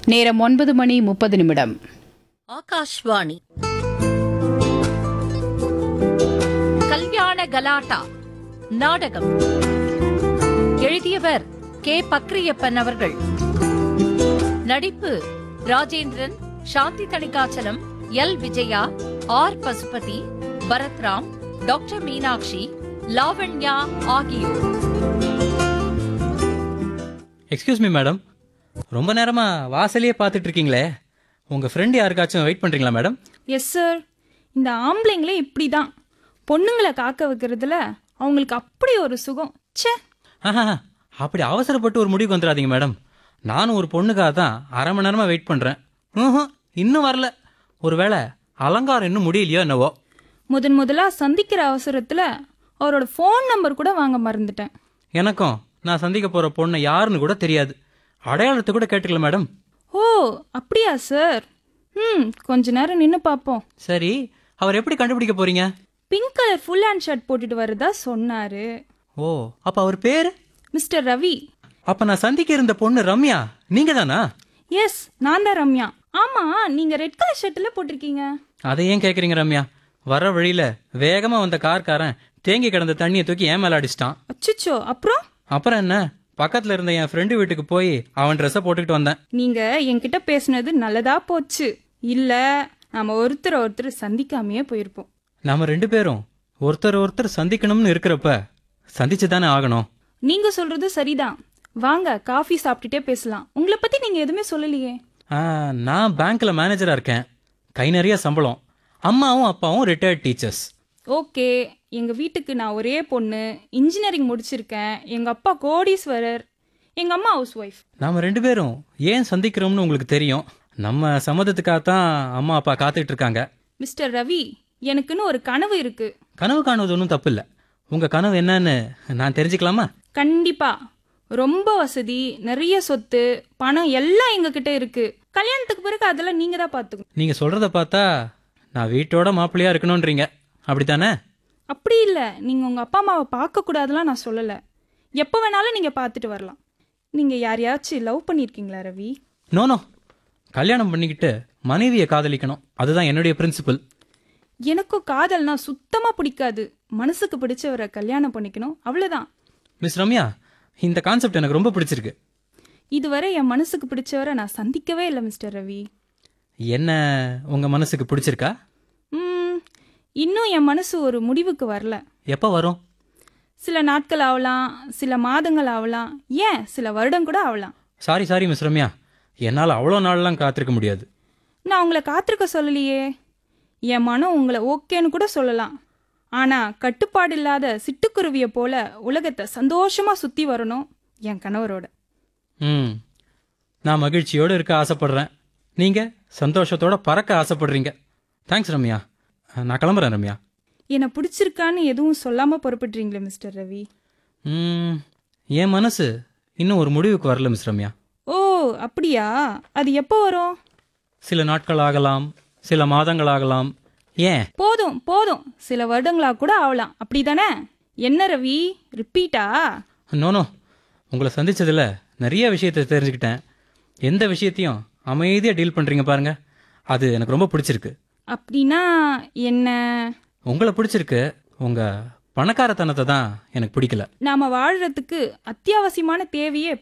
நேரம் ஒன்பது மணி முப்பது நிமிடம் ஆகாஷ்வாணி கல்யாண கலாட்டா நாடகம் எழுதியவர் கே பக்ரியப்பன் அவர்கள் நடிப்பு Rajendran Shanthi Thanikachalam L Vijaya R Pasupathi Bharathram doctor Meenakshi Lavanya ஆகியோர் எக்ஸ்கியூஸ் மீ மேடம் ரொம்ப நேரமா வாசலையே பார்த்துட்டு இருக்கீங்களே உங்க ஃப்ரெண்ட் யாருக்காச்சும் வெயிட் பண்றீங்களா மேடம் எஸ் சார் இந்த ஆம்பளைங்களே இப்படி தான் பொண்ணுங்களை காக்க வைக்கிறதுல அவங்களுக்கு அப்படி ஒரு சுகம் ச்சே ஆஹா அப்படி அவசரப்பட்டு ஒரு முடிவுக்கு வந்துடாதீங்க மேடம் நானும் ஒரு பொண்ணுக்காக தான் அரை மணி நேரமா வெயிட் பண்றேன் ம்ஹும், இன்னும் வரல ஒருவேளை அலங்காரம் இன்னும் முடியலையோ என்னவோ முதன் முதலா சந்திக்கிற அவசரத்துல அவரோட ஃபோன் நம்பர் கூட வாங்க மறந்துட்டேன் எனக்கும் நான் சந்திக்க போற பொண்ணை யாருன்னு கூட தெரியாது அடையாளத்தை கூட கேட்டுக்கல மேடம் ஓ அப்படியா சார் ம் கொஞ்ச நேரம் நின்று பார்ப்போம் சரி அவர் எப்படி கண்டுபிடிக்க போறீங்க pink colour full hand shirt போட்டுட்டு வரதா சொன்னாரு ஓ அப்ப அவர் பேரு மிஸ்டர் ரவி அப்ப நான் சந்திக்க இருந்த பொண்ணு ரம்யா நீங்க தானா எஸ் நான் தான் ரம்யா ஆமா நீங்க ரெட் கலர் ஷர்ட்ல போட்டிருக்கீங்க அதை ஏன் கேக்குறீங்க ரம்யா வர வழியில வேகமா வந்த கார்காரன் தேங்கி கிடந்த தண்ணியை தூக்கி ஏன் மேல அடிச்சிட்டான் அச்சுச்சோ அப்புறம் அப்புறம் என்ன பக்கத்துல இருந்த என் ஃப்ரெண்டு வீட்டுக்கு போய் அவன் ட்ரெஸ்ஸை போட்டுக்கிட்டு வந்தேன் நீங்க என்கிட்ட பேசுனது நல்லதா போச்சு இல்ல நாம ஒருத்தர் ஒருத்தர் சந்திக்காமையே போயிருப்போம் நாம ரெண்டு பேரும் ஒருத்தர் ஒருத்தர் சந்திக்கணும்னு இருக்கிறப்ப சந்திச்சு தானே ஆகணும் நீங்க சொல்றது சரிதான் வாங்க காஃபி சாப்பிட்டுட்டே பேசலாம் உங்களை பத்தி நீங்க எதுவுமே சொல்லலையே ஆ, நான் பேங்க்ல மேனேஜரா இருக்கேன் கை நிறைய சம்பளம் அம்மாவும் அப்பாவும் ரிட்டையர்ட் டீச்சர்ஸ் ஓகே எங்க வீட்டுக்கு நான் ஒரே பொண்ணு இன்ஜினியரிங் முடிச்சிருக்கேன் எங்க அப்பா கோடீஸ்வரர் எங்க அம்மா ஹவுஸ் ஒய்ஃப் நாம ரெண்டு பேரும் ஏன் சந்திக்கிறோம்னு உங்களுக்கு தெரியும் நம்ம சம்மதத்துக்காக தான் அம்மா அப்பா காத்துட்டு இருக்காங்க மிஸ்டர் ரவி எனக்குன்னு ஒரு கனவு இருக்கு கனவு காணுவது ஒன்றும் தப்பு இல்லை உங்க கனவு என்னன்னு நான் தெரிஞ்சுக்கலாமா கண்டிப்பா ரொம்ப வசதி நிறைய சொத்து பணம் எல்லாம் எங்க கிட்ட இருக்கு கல்யாணத்துக்கு பிறகு அதெல்லாம் நீங்க தான் பாத்துக்கணும் நீங்க சொல்றத பார்த்தா நான் வீட்டோட மாப்பிள்ளையா இருக்கணும்ன்றீங்க அப்படித்தானே அப்படி இல்ல நீங்க உங்க அப்பா அம்மாவை பார்க்க கூடாதுலாம் நான் சொல்லல எப்போ வேணாலும் நீங்க பார்த்துட்டு வரலாம் நீங்க யாரையாச்சும் லவ் பண்ணிருக்கீங்களா ரவி நோ நோ கல்யாணம் பண்ணிக்கிட்டு மனைவியை காதலிக்கணும் அதுதான் என்னுடைய பிரின்சிபல் எனக்கும் காதல்னா சுத்தமா பிடிக்காது மனசுக்கு பிடிச்சவரை கல்யாணம் பண்ணிக்கணும் அவ்வளவுதான் மிஸ் ரம்யா இந்த கான்செப்ட் எனக்கு ரொம்ப பிடிச்சிருக்கு இதுவரை என் மனசுக்கு பிடிச்சவரை நான் சந்திக்கவே இல்லை மிஸ்டர் ரவி என்ன உங்க மனசுக்கு பிடிச்சிருக்கா ம், இன்னும் என் மனசு ஒரு முடிவுக்கு வரல எப்போ வரும் சில நாட்கள் ஆகலாம் சில மாதங்கள் ஆகலாம் ஏன் சில வருடம் கூட ஆகலாம் சாரி சாரி மிஸ் ரம்யா என்னால் அவ்வளோ நாள்லாம் காத்திருக்க முடியாது நான் உங்களை காத்திருக்க சொல்லலையே என் மனம் உங்களை ஓகேன்னு கூட சொல்லலாம் ஆனா கட்டுப்பாடு இல்லாத சிட்டுக்குருவியை போல உலகத்தை சந்தோஷமா சுத்தி வரணும் என் கணவரோட ம் நான் மகிழ்ச்சியோடு இருக்க ஆசைப்படுறேன் நீங்க சந்தோஷத்தோட பறக்க ஆசைப்படுறீங்க தேங்க்ஸ் ரம்யா நான் கிளம்புறேன் ரம்யா என்னை பிடிச்சிருக்கான்னு எதுவும் சொல்லாம புறப்படுறீங்களே மிஸ்டர் ரவி ம் என் மனசு இன்னும் ஒரு முடிவுக்கு வரல மிஸ் ரம்யா ஓ அப்படியா அது எப்போ வரும் சில நாட்கள் ஆகலாம் சில மாதங்கள் ஆகலாம் ஏன் போதும் போதும் சில வருடங்களா கூட ஆகலாம் அப்படிதானே என்ன ரவி ரிப்பீட்டா நோனோ உங்களை சந்திச்சதுல நிறைய விஷயத்தை தெரிஞ்சுக்கிட்டேன் எந்த விஷயத்தையும் அமைதியாக டீல் பண்ணுறீங்க பாருங்க அது எனக்கு ரொம்ப பிடிச்சிருக்கு அப்படின்னா என்ன உங்களை பிடிச்சிருக்கு உங்கள் பணக்காரத்தனத்தை தான் எனக்கு பிடிக்கல நாம வாழ்றதுக்கு அத்தியாவசியமான தேவையே